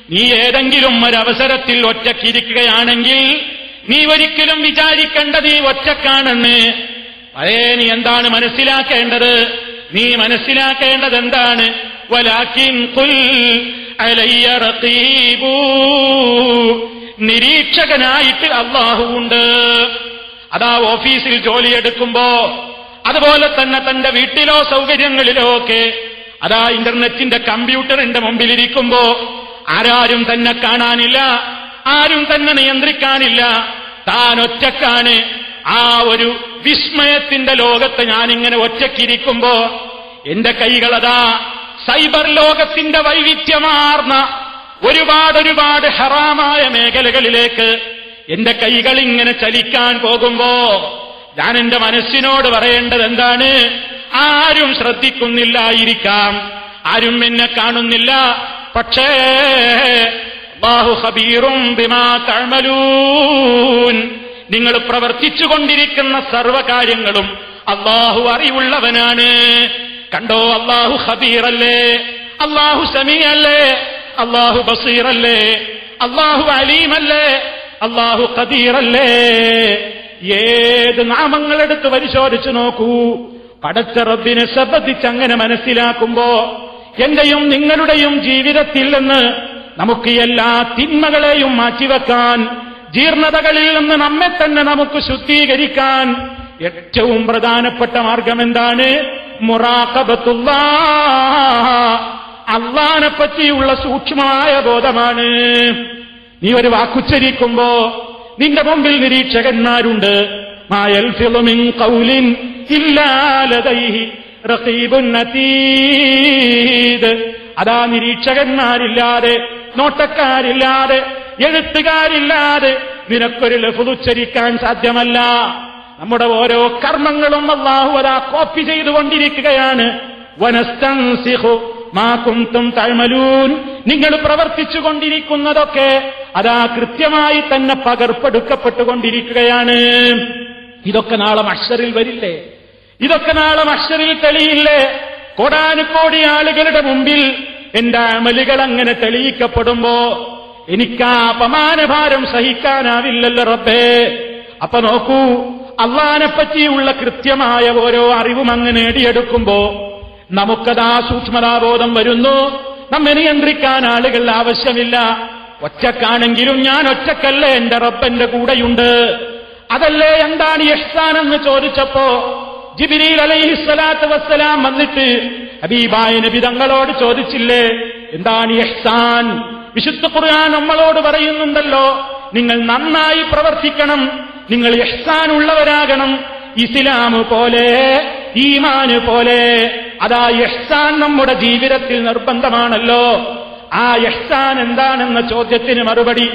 നീ ഏതെങ്കിലും ഒരവസരത്തിൽ ഒറ്റക്കിരിക്കുകയാണെങ്കിൽ നീ ഒരിക്കലും വിചാരിക്കേണ്ട നീ ഒറ്റക്കാണെന്ന് അതേ നീ എന്താണ് മനസ്സിലാക്കേണ്ടത് നീ മനസ്സിലാക്കേണ്ടത് എന്താണ് വലാക്കിൻ കുൽ അലയ്യ റഖീബൂ. നിരീക്ഷകനായിട്ട് അള്ളാഹു ഉണ്ട് അതാ ഓഫീസിൽ ജോലിയെടുക്കുമ്പോ അതുപോലെ തന്നെ തന്റെ വീട്ടിലോ സൗകര്യങ്ങളിലോ ഒക്കെ അതാ ഇന്റർനെറ്റിന്റെ കമ്പ്യൂട്ടറിന്റെ മുമ്പിലിരിക്കുമ്പോ ആരാരും തന്നെ കാണാനില്ല ആരും തന്നെ നിയന്ത്രിക്കാനില്ല താൻ ഒറ്റക്കാണ് ആ ഒരു വിസ്മയത്തിന്റെ ലോകത്ത് ഞാനിങ്ങനെ ഒറ്റക്കിരിക്കുമ്പോ എന്റെ കൈകളതാ സൈബർ ലോകത്തിന്റെ വൈവിധ്യമാർന്ന ഒരുപാട് ഒരുപാട് ഹറാമായ മേഖലകളിലേക്ക് എന്റെ കൈകൾ ഇങ്ങനെ ചലിക്കാൻ പോകുമ്പോ ഞാൻ എന്റെ മനസ്സിനോട് പറയേണ്ടത് എന്താണ് ആരും ശ്രദ്ധിക്കുന്നില്ലായിരിക്കാം ആരും എന്നെ കാണുന്നില്ല പക്ഷേ അല്ലാഹു ഖബീറും ബിമാ തഅമലൂൻ നിങ്ങൾ പ്രവർത്തിച്ചുകൊണ്ടിരിക്കുന്ന സർവകാര്യങ്ങളും അള്ളാഹു അറിവുള്ളവനാണ് കണ്ടോ അള്ളാഹു ഖബീറല്ലേ അള്ളാഹു സമീഅല്ലേ അള്ളാഹു ബസീറല്ലേ അള്ളാഹു അലീമല്ലേ അള്ളാഹു ഖദീറല്ലേ ഏത് നാമങ്ങളെടുത്ത് പരിശോധിച്ചു നോക്കൂ പടച്ച റബ്ബിനെ സംബന്ധിച്ച് അങ്ങനെ മനസ്സിലാക്കുമ്പോ എന്റെയും നിങ്ങളുടെയും ജീവിതത്തിൽ നിന്ന് നമുക്ക് എല്ലാ തിന്മകളെയും മാറ്റിവെക്കാൻ ജീർണതകളിൽ നിന്ന് നമ്മെ തന്നെ നമുക്ക് ശുദ്ധീകരിക്കാൻ ഏറ്റവും പ്രധാനപ്പെട്ട മാർഗം എന്താണ് മുറാഖബത്തുള്ള അള്ളാനെ പറ്റിയുള്ള സൂക്ഷ്മമായ ബോധമാണ് നീ ഒരു വാക്കുച്ചരിക്കുമ്പോ നിന്റെ മുമ്പിൽ നിരീക്ഷകന്മാരുണ്ട് മായൽ ഫിലുമിൻ കൗലിൻ ഇല്ലാലതൈഹി റഖീബുൻ അതീദ് അതാ നിരീക്ഷകന്മാരില്ലാതെ നോട്ടക്കാരില്ലാതെ എഴുത്തുകാരില്ലാതെ നിനക്കൊരു ലഫുതുച്ചരിക്കാൻ സാധ്യമല്ല നമ്മുടെ ഓരോ കർമ്മങ്ങളും അള്ളാഹു അതാ കോപ്പി ചെയ്തുകൊണ്ടിരിക്കുകയാണ് വനസ്തൻസിഹു മാ കുന്തും തഴ്മലൂൻ നിങ്ങൾ പ്രവർത്തിച്ചുകൊണ്ടിരിക്കുന്നതൊക്കെ അതാ കൃത്യമായി തന്നെ പകർപ്പെടുക്കപ്പെട്ടുകൊണ്ടിരിക്കുകയാണ് ഇതൊക്കെ നാളെ മഷറിൽ വരില്ലേ ഇതൊക്കെ നാളെ മഷറിൽ തെളിയില്ലേ കോടാനുകോടി ആളുകളുടെ മുമ്പിൽ എന്റെ അമലുകൾ അങ്ങനെ തെളിയിക്കപ്പെടുമ്പോ എനിക്ക് ആ അപമാനഭാരം സഹിക്കാനാവില്ലല്ലോ റബ്ബേ അപ്പൊ നോക്കൂ അള്ളഹാനെ പറ്റിയുള്ള കൃത്യമായ ഓരോ അറിവും അങ്ങ് നേടിയെടുക്കുമ്പോ നമുക്കതാ സൂക്ഷ്മതാബോധം വരുന്നു നമ്മെ നിയന്ത്രിക്കാൻ ആളുകൾ ആവശ്യമില്ല ഒറ്റക്കാണെങ്കിലും ഞാൻ ഒറ്റക്കല്ലേ എന്റെ റബ്ബന്റെ കൂടെയുണ്ട് അതല്ലേ എന്താണ് ഇഹ്സാൻ എന്ന് ചോദിച്ചപ്പോ ജിബിരിൽ അലൈഹിസ്സലാത്ത് വസ്സലാം വന്നിട്ട് ഹബീബായ നബി തങ്ങളോട് ചോദിച്ചില്ലേ എന്താണ് ഇഹ്സാൻ വിശുദ്ധ ഖുർആൻ നമ്മളോട് പറയുന്നുണ്ടല്ലോ നിങ്ങൾ നന്നായി പ്രവർത്തിക്കണം നിങ്ങൾ ഇഹ്സാൻ ഉള്ളവരാകണം ഇസ്ലാം പോലെ ഈമാന് പോലെ അതാ ഇഹ്സാൻ നമ്മുടെ ജീവിതത്തിൽ നിർബന്ധമാണല്ലോ ആ ഇഹ്സാൻ എന്താണെന്ന ചോദ്യത്തിന് മറുപടി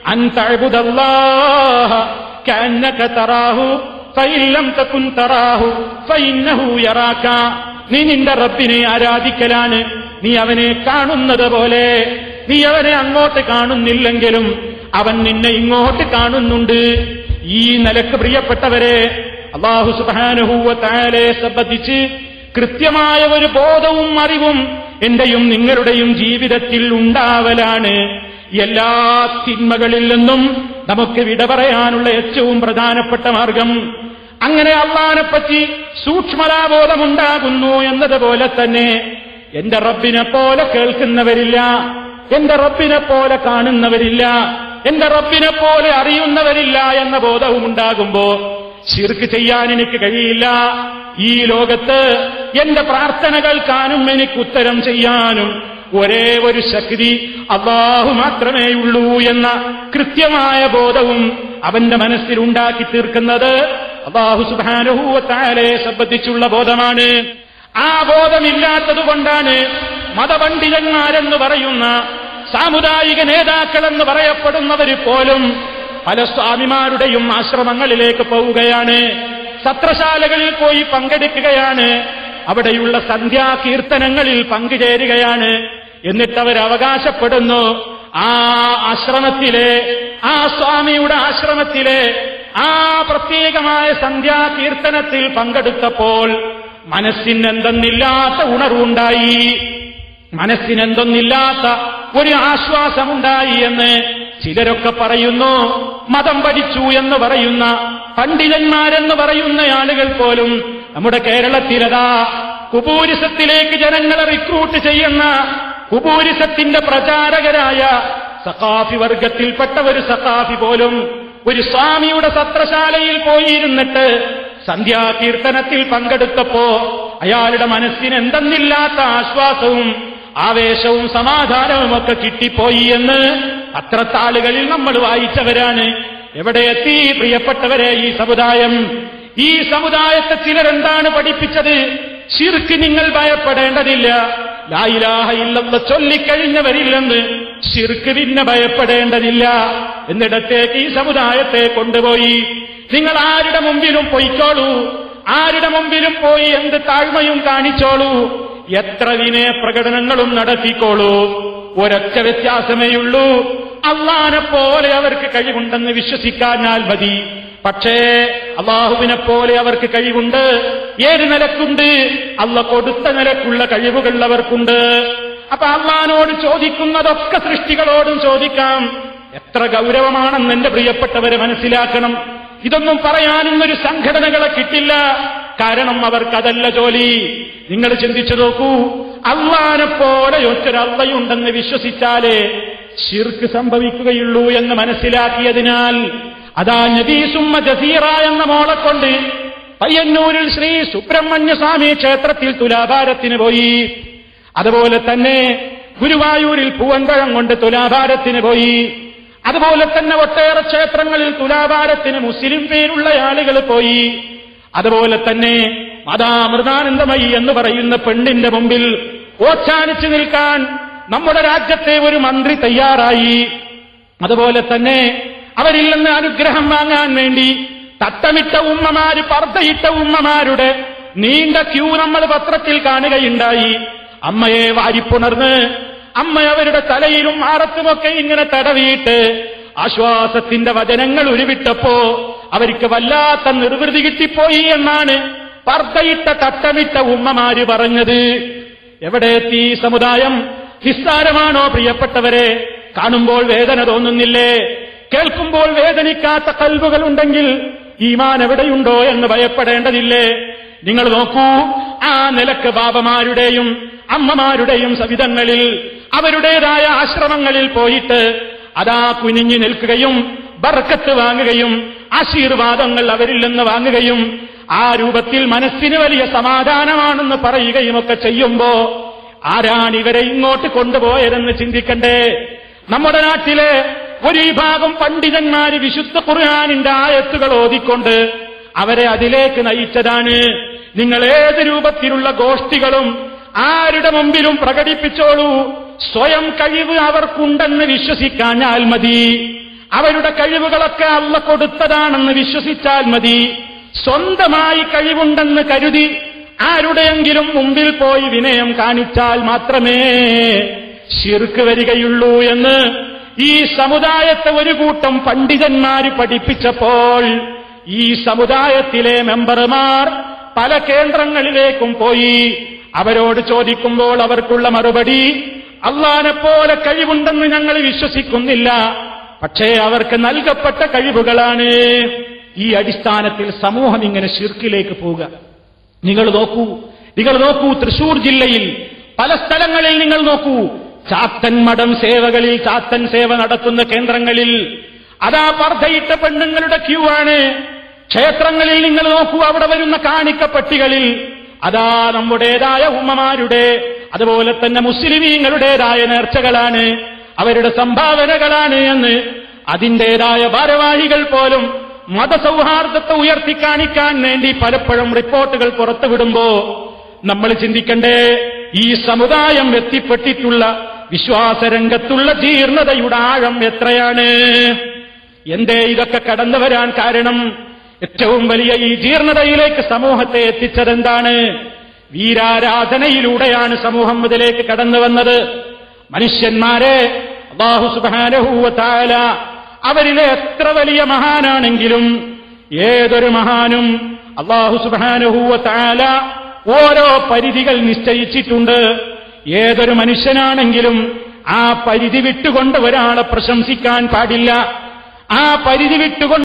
അൻതഅബുദല്ലാഹ കഅന്നക തറാഹു ഫഇല്ലം തകുൻ തറാഹു ഫഇന്നഹു യറാക നീ നിന്റെ റബ്ബിനെ ആരാധിക്കലാണ് നീ അവനെ കാണുന്നത് പോലെ നീ അവനെ അങ്ങോട്ട് കാണുന്നില്ലെങ്കിലും അവൻ നിന്നെ ഇങ്ങോട്ട് കാണുന്നുണ്ട് ഈ നിലക്ക് പ്രിയപ്പെട്ടവരെ അള്ളാഹു സുബാനുഹൂവ താലെ സംബന്ധിച്ച് കൃത്യമായ ഒരു ബോധവും അറിവും എന്റെയും നിങ്ങളുടെയും ജീവിതത്തിൽ ഉണ്ടാവലാണ് എല്ലാ തിന്മകളിൽ നിന്നും നമുക്ക് വിട പറയാനുള്ള ഏറ്റവും പ്രധാനപ്പെട്ട മാർഗം അങ്ങനെ അള്ളഹാനെപ്പറ്റി സൂക്ഷ്മതാബോധമുണ്ടാകുന്നു എന്നതുപോലെ തന്നെ എന്റെ റബ്ബിനെ പോലെ കേൾക്കുന്നവരില്ല എന്റെ റബ്ബിനെ പോലെ കാണുന്നവരില്ല എന്റെ റബ്ബിനെ പോലെ അറിയുന്നവരില്ല എന്ന ബോധവും ഉണ്ടാകുമ്പോ ശിർക്ക് ചെയ്യാൻ എനിക്ക് കഴിയില്ല ഈ ലോകത്ത് എന്റെ പ്രാർത്ഥനകൾക്കാനും എനിക്ക് ഉത്തരം ചെയ്യാനും ഒരേ ഒരു ശക്തി അള്ളാഹു മാത്രമേ ഉള്ളൂ എന്ന കൃത്യമായ ബോധവും അവന്റെ മനസ്സിൽ ഉണ്ടാക്കി തീർക്കുന്നത് അള്ളാഹു സുബാനുഭൂവത്താലെ സംബന്ധിച്ചുള്ള ബോധമാണ് ആ ബോധമില്ലാത്തതുകൊണ്ടാണ് മതപണ്ഡിതന്മാരെന്ന് പറയുന്ന സാമുദായിക നേതാക്കളെന്ന് പറയപ്പെടുന്നവര് പോലും പല സ്വാമിമാരുടെയും ആശ്രമങ്ങളിലേക്ക് പോവുകയാണ് സത്രശാലകളിൽ പോയി പങ്കെടുക്കുകയാണ് അവിടെയുള്ള സന്ധ്യാകീർത്തനങ്ങളിൽ പങ്കുചേരുകയാണ് എന്നിട്ട് അവർ അവകാശപ്പെടുന്നു ആ ആശ്രമത്തിലെ ആ സ്വാമിയുടെ ആശ്രമത്തിലെ ആ പ്രത്യേകമായ സന്ധ്യാകീർത്തനത്തിൽ പങ്കെടുത്തപ്പോൾ മനസ്സിനെന്തെന്നില്ലാത്ത ഉണർവുണ്ടായി മനസ്സിനെന്തൊന്നില്ലാത്ത ഒരു ആശ്വാസമുണ്ടായി എന്ന് ചിലരൊക്കെ പറയുന്നു മതം പഠിച്ചു എന്ന് പറയുന്ന പണ്ഡിതന്മാരെന്ന് പറയുന്ന ആളുകൾ പോലും നമ്മുടെ കേരളത്തിലതാ കുബൂരിസത്തിലേക്ക് ജനങ്ങളെ റിക്രൂട്ട് ചെയ്യുന്ന കുബൂരിസത്തിന്റെ പ്രചാരകരായ സഖാഫി വർഗത്തിൽപ്പെട്ട ഒരു സഖാഫി പോലും ഒരു സ്വാമിയുടെ സത്രശാലയിൽ പോയിരുന്നിട്ട് സന്ധ്യാകീർത്തനത്തിൽ പങ്കെടുത്തപ്പോ അയാളുടെ മനസ്സിന് എന്തെന്നില്ലാത്ത ആശ്വാസവും ആവേശവും സമാധാനവും ഒക്കെ കിട്ടിപ്പോയി എന്ന് പത്രത്താളുകളിൽ നമ്മൾ വായിച്ചവരാണ് എവിടെ എത്തി പ്രിയപ്പെട്ടവരെ ഈ സമുദായം ഈ സമുദായത്തെ ചിലരെന്താണ് പഠിപ്പിച്ചത് ശിർക്ക് നിങ്ങൾ ഭയപ്പെടേണ്ടതില്ല ലായിലാഹ ഇല്ലെന്ന് ചൊല്ലിക്കഴിഞ്ഞവരില്ലെന്ന് ശിർക്ക് പിന്നെ ഭയപ്പെടേണ്ടതില്ല എന്നിടത്തേക്ക് ഈ സമുദായത്തെ കൊണ്ടുപോയി നിങ്ങൾ ആരുടെ മുമ്പിലും പൊയ്ക്കോളൂ ആരുടെ മുമ്പിലും പോയി എന്ത് താഴ്മയും കാണിച്ചോളൂ എത്ര വിനയ പ്രകടനങ്ങളും നടത്തിക്കോളൂ ഒരൊറ്റ വ്യത്യാസമേയുള്ളൂ അള്ളാനെ പോലെ അവർക്ക് കഴിവുണ്ടെന്ന് വിശ്വസിക്കാഞ്ഞാൽ മതി പക്ഷേ അള്ളാഹുവിനെ പോലെ അവർക്ക് കഴിവുണ്ട് ഏത് നിലക്കുണ്ട് അള്ള കൊടുത്ത നിലക്കുള്ള കഴിവുകൾ അവർക്കുണ്ട് അപ്പൊ അള്ളഹാനോട് ചോദിക്കുന്നതൊക്കെ സൃഷ്ടികളോടും ചോദിക്കാം എത്ര ഗൗരവമാണെന്ന് എന്റെ പ്രിയപ്പെട്ടവരെ മനസ്സിലാക്കണം ഇതൊന്നും പറയാനും ഒരു സംഘടനകളെ കിട്ടില്ല കാരണം അവർക്കതല്ല ജോലി നിങ്ങൾ ചിന്തിച്ചു നോക്കൂ അള്ളാനെ പോലെ ഒറ്റൊരള്ളയുണ്ടെന്ന് വിശ്വസിച്ചാലേ ശിർക്ക് സംഭവിക്കുകയുള്ളൂ എന്ന് മനസ്സിലാക്കിയതിനാൽ അതാ നബീസുമ്മ ജസീറ എന്ന മോളെ കൊണ്ട് പയ്യന്നൂരിൽ ശ്രീ സുബ്രഹ്മണ്യ സ്വാമി ക്ഷേത്രത്തിൽ തുലാഭാരത്തിന് പോയി അതുപോലെ തന്നെ ഗുരുവായൂരിൽ പൂവൻപഴം കൊണ്ട് തുലാഭാരത്തിന് പോയി അതുപോലെ തന്നെ ഒട്ടേറെ ക്ഷേത്രങ്ങളിൽ തുലാഭാരത്തിന് മുസ്ലിം പേരുള്ള ആളുകൾ പോയി അതുപോലെ തന്നെ മതാമൃതാനന്ദമയി എന്ന് പറയുന്ന പെണ്ണിന്റെ മുമ്പിൽ ഓച്ചാനിച്ചു നിൽക്കാൻ നമ്മുടെ രാജ്യത്തെ ഒരു മന്ത്രി തയ്യാറായി അതുപോലെ തന്നെ അവരിൽ നിന്ന് അനുഗ്രഹം വാങ്ങാൻ വേണ്ടി തട്ടമിട്ട ഉമ്മമാര് പർദ്ദയിട്ട ഉമ്മമാരുടെ നീണ്ട ക്യൂ നമ്മൾ പത്രത്തിൽ കാണുകയുണ്ടായി അമ്മയെ വാരിപ്പുണർന്ന് അമ്മ അവരുടെ തലയിലും ആറത്തുമൊക്കെ ഇങ്ങനെ തടവിയിട്ട് ആശ്വാസത്തിന്റെ വചനങ്ങൾ ഉരുവിട്ടപ്പോ അവർക്ക് വല്ലാത്ത നിർവൃതി കിട്ടിപ്പോയി എന്നാണ് പർദ്ദയിട്ട തട്ടമിട്ട ഉമ്മമാര് പറഞ്ഞത് എവിടെ എത്തി ഈ സമുദായം നിസ്സാരമാണോ പ്രിയപ്പെട്ടവരെ കാണുമ്പോൾ വേദന തോന്നുന്നില്ലേ കേൾക്കുമ്പോൾ വേദനിക്കാത്ത കൽവുകൾ ഉണ്ടെങ്കിൽ ഈമാൻ എവിടെയുണ്ടോ എന്ന് ഭയപ്പെടേണ്ടതില്ലേ നിങ്ങൾ നോക്കൂ ആ നിലക്ക് ബാബമാരുടെയും അമ്മമാരുടെയും സവിധങ്ങളിൽ അവരുടേതായ ആശ്രമങ്ങളിൽ പോയിട്ട് അതാ കുനിഞ്ഞു നിൽക്കുകയും ബർക്കത്ത് വാങ്ങുകയും ആശീർവാദങ്ങൾ അവരിൽ നിന്ന് വാങ്ങുകയും ആ രൂപത്തിൽ മനസ്സിന് വലിയ സമാധാനമാണെന്ന് പറയുകയും ഒക്കെ ചെയ്യുമ്പോ ആരാണ് ഇവരെ ഇങ്ങോട്ട് കൊണ്ടുപോയതെന്ന് ചിന്തിക്കണ്ടേ നമ്മുടെ നാട്ടിലെ ഒരു വിഭാഗം പണ്ഡിതന്മാര് വിശുദ്ധ ഖുർആാനിന്റെ ആയത്തുകൾ ഓതിക്കൊണ്ട് അവരെ അതിലേക്ക് നയിച്ചതാണ് നിങ്ങൾ ഏത് രൂപത്തിലുള്ള ഗോഷ്ഠികളും ആരുടെ മുമ്പിലും പ്രകടിപ്പിച്ചോളൂ സ്വയം കഴിവ് അവർക്കുണ്ടെന്ന് വിശ്വസിക്കാഞ്ഞാൽ മതി അവരുടെ കഴിവുകളൊക്കെ അള്ള കൊടുത്തതാണെന്ന് വിശ്വസിച്ചാൽ മതി സ്വന്തമായി കഴിവുണ്ടെന്ന് കരുതി ആരുടെയെങ്കിലും മുമ്പിൽ പോയി വിനയം കാണിച്ചാൽ മാത്രമേ ശിർക്ക് വരികയുള്ളൂ എന്ന് ഈ സമുദായത്തെ ഒരു കൂട്ടം പണ്ഡിതന്മാര് പഠിപ്പിച്ചപ്പോൾ ഈ സമുദായത്തിലെ മെമ്പർമാർ പല കേന്ദ്രങ്ങളിലേക്കും പോയി അവരോട് ചോദിക്കുമ്പോൾ അവർക്കുള്ള മറുപടി അള്ളാനെ പോലെ കഴിവുണ്ടെന്ന് ഞങ്ങൾ വിശ്വസിക്കുന്നില്ല പക്ഷേ അവർക്ക് നൽകപ്പെട്ട കഴിവുകളാണ് ഈ അടിസ്ഥാനത്തിൽ സമൂഹം ഇങ്ങനെ ശിർക്കിലേക്ക് പോവുക നിങ്ങൾ നോക്കൂ നിങ്ങൾ നോക്കൂ തൃശൂർ ജില്ലയിൽ പല സ്ഥലങ്ങളിൽ നിങ്ങൾ നോക്കൂ ചാത്തൻ മഠം സേവകളിൽ ചാത്തൻ സേവ നടത്തുന്ന കേന്ദ്രങ്ങളിൽ അതാ പർദ്ധയിട്ട പെണ്ണുങ്ങളുടെ ക്യൂ ആണ് ക്ഷേത്രങ്ങളിൽ നിങ്ങൾ നോക്കൂ അവിടെ വരുന്ന കാണിക്കപ്പെട്ടികളിൽ അതാ നമ്മുടേതായ ഉമ്മമാരുടെ അതുപോലെ തന്നെ മുസ്ലിമീങ്ങളുടേതായ നേർച്ചകളാണ് അവരുടെ സംഭാവനകളാണ് എന്ന് അതിന്റേതായ ഭാരവാഹികൾ പോലും മതസൗഹാർദ്ദത്തെ ഉയർത്തിക്കാണിക്കാൻ വേണ്ടി പലപ്പോഴും റിപ്പോർട്ടുകൾ പുറത്തുവിടുമ്പോ നമ്മൾ ചിന്തിക്കണ്ടേ ഈ സമുദായം എത്തിപ്പെട്ടിട്ടുള്ള വിശ്വാസരംഗത്തുള്ള ജീർണതയുടെ ആഴം എത്രയാണ് എന്തേ ഇതൊക്കെ കടന്നു വരാൻ കാരണം ഏറ്റവും വലിയ ഈ ജീർണതയിലേക്ക് സമൂഹത്തെ എത്തിച്ചതെന്താണ് വീരാരാധനയിലൂടെയാണ് സമൂഹം ഇതിലേക്ക് കടന്നു വന്നത് മനുഷ്യന്മാരെ അള്ളാഹു സുബാനഹൂവത്താല അവരിലെ എത്ര വലിയ മഹാനാണെങ്കിലും ഏതൊരു മഹാനും അള്ളാഹു സുബാനഹൂവത്താല ഓരോ പരിധികൾ നിശ്ചയിച്ചിട്ടുണ്ട് ഏതൊരു മനുഷ്യനാണെങ്കിലും ആ പരിധി വിട്ടുകൊണ്ട് ഒരാളെ പ്രശംസിക്കാൻ പാടില്ല ആ പരിധി വിട്ടുകൊണ്ട്